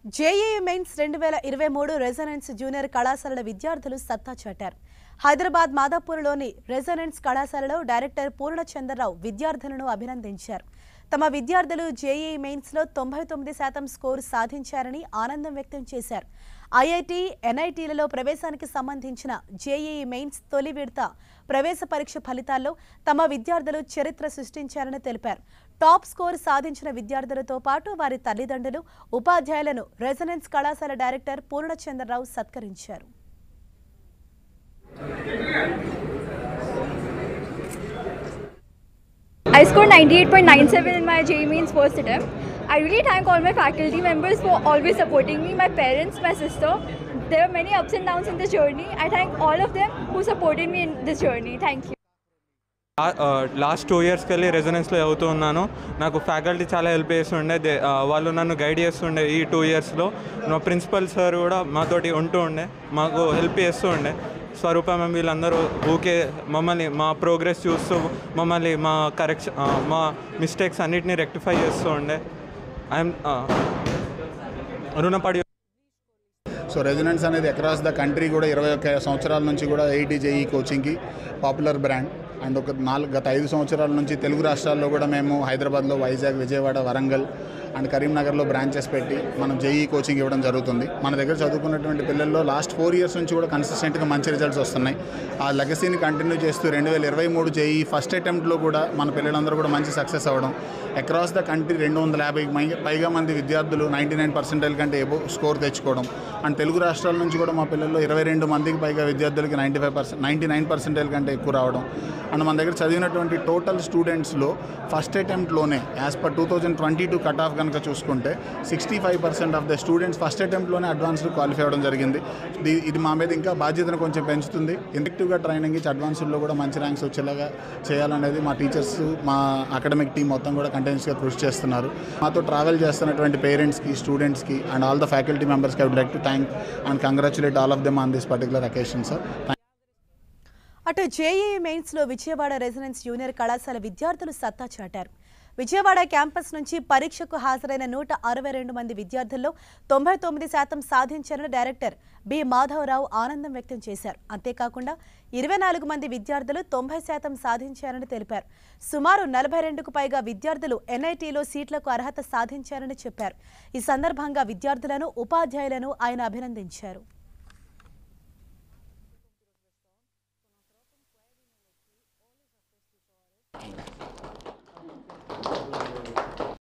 JEE mains రెండు వేల ఇరవై మూడు రెజనెన్స్ జూనియర్ కళాశాలల విద్యార్థులు సత్తా చాటారు హైదరాబాద్ మాదాపూర్లోని రెజనెన్స్ కళాశాలలో డైరెక్టర్ పూర్ణచంద్రరావు విద్యార్థులను అభినందించారు తమ విద్యార్థులు జేఈఈ మెయిన్స్లో తొంభై తొమ్మిది శాతం స్కోరు సాధించారని ఆనందం వ్యక్తం చేశారు ఐఐటి ఎన్ఐటీలలో ప్రవేశానికి సంబంధించిన జేఈఈ మెయిన్స్ తొలి విడత ప్రవేశ పరీక్ష ఫలితాల్లో తమ విద్యార్థులు చరిత్ర సృష్టించారని తెలిపారు టాప్ స్కోర్ సాధించిన విద్యార్థులతో పాటు వారి తల్లిదండ్రులు ఉపాధ్యాయులను రెజనెన్స్ కళాశాల డైరెక్టర్ పూర్ణచంద్రరావు సత్కరించారు I scored 98.97 in my JEE Mains first attempt. I really thank all my faculty members for always supporting me, my parents, my sister. There were many ups and downs in this journey. I thank all of them who supported me in this journey. Thank you. Last two ఇయర్స్కి వెళ్ళి రెజనెన్స్లో చదువుతూ ఉన్నాను నాకు faculty చాలా help చేస్తుండే they- ఆ, వాళ్ళు నన్ను గైడ్ చేస్తుండే ఈ టూ ఇయర్స్లో నా ప్రిన్సిపల్ సార్ కూడా మాతోటి ఉంటూ ఉండే మాకు హెల్ప్ చేస్తూ ఉండే స్వరూప మ్యామ్ వీళ్ళందరూ ఊకే మమ్మల్ని మా ప్రోగ్రెస్ చూస్తూ మమ్మల్ని మా కరెక్షన్ మా మిస్టేక్స్ అన్నిటిని రెక్టిఫై చేస్తూ ఉండే ఐఎమ్ రుణపడి సో రెసిడెన్స్ అనేది అక్రాస్ ద కంట్రీ కూడా ఇరవై ఒక్క సంవత్సరాల నుంచి కూడా ఐఐటి జేఈ కోచింగ్కి పాపులర్ బ్రాండ్ అండ్ ఒక నాలుగు గత ఐదు సంవత్సరాల నుంచి తెలుగు రాష్ట్రాల్లో కూడా మేము హైదరాబాద్లో వైజాగ్ విజయవాడ వరంగల్ అండ్ కరీంనగర్లో బ్రాంచెస్ పెట్టి మనం జేఈ కోచింగ్ ఇవ్వడం జరుగుతుంది మన దగ్గర చదువుకున్నటువంటి పిల్లల్లో లాస్ట్ ఫోర్ ఇయర్స్ నుంచి కూడా కన్సిస్టెంట్గా మంచి రిజల్ట్స్ వస్తున్నాయి ఆ లెగసీని కంటిన్యూ చేస్తూ రెండు వేల ఇరవై మూడు జేఈ ఫస్ట్ అటెంప్ట్లో కూడా మన పిల్లలందరూ కూడా మంచి సక్సెస్ అవ్వడం అక్రాస్ ద కంట్రీ రెండు వందల యాభైకి పై- పైగా మంది విద్యార్థులు నైంటీ నైన్ పర్సెంటేజ్ కంటే ఎబో స్కోర్ తెచ్చుకోవడం అండ్ తెలుగు రాష్ట్రాల నుంచి కూడా మా పిల్లల్లో ఇరవై రెండు మందికి పైగా విద్యార్థులకి ninety five percent ninety nine percentage కంటే ఎక్కువ రావడం అండ్ మన దగ్గర చదివినటువంటి టోటల్ స్టూడెంట్స్లో ఫస్ట్ అటెంప్ట్లోనే as per two thousand twenty two cut off కనుక చూసుకుంటే sixty five percent of the students first అటెంప్ట్లోనే అడ్వాన్స్డ్ క్వాలిఫై అవ్వడం జరిగింది ఇది- ఇది మా మీద ఇంకా బాధ్యతను కొంచెం పెంచుతుంది ఎఫెక్టివ్గా ట్రైనింగ్ ఇచ్చి అడ్వాన్స్డ్లో కూడా మంచి ర్యాంక్స్ వచ్చేలాగా చేయాలనేది మా టీచర్స్ మా అకాడమిక్ టీం మొత్తం కూడా కంటిన్యూస్గా కృషి చేస్తున్నారు మాతో ట్రావెల్ చేస్తున్నటువంటి పేరెంట్స్కి స్టూడెంట్స్కి అండ్ ఆల్ ద ఫ్యాకల్టీ మెంబర్స్కి I would like to thank and congratulate all of them on this particular occasion sir అటు జేఈఈ మెయిన్స్లో విజయవాడ రెసిడెన్స్ జూనియర్ కళాశాల విద్యార్థులు సత్తా చాటారు విజయవాడ క్యాంపస్ నుంచి పరీక్షకు హాజరైన నూట అరవై రెండు మంది విద్యార్థుల్లో తొంభై తొమ్మిది శాతం సాధించారని డైరెక్టర్ బి మాధవరావు ఆనందం వ్యక్తం చేశారు అంతేకాకుండా ఇరవై నాలుగు మంది విద్యార్థులు తొంభై శాతం సాధించారని తెలిపారు సుమారు నలభై రెండుకు పైగా విద్యార్థులు ఎన్ఐటీలో సీట్లకు అర్హత సాధించారని చెప్పారు ఈ సందర్భంగా విద్యార్థులను ఉపాధ్యాయులను ఆయన అభినందించారు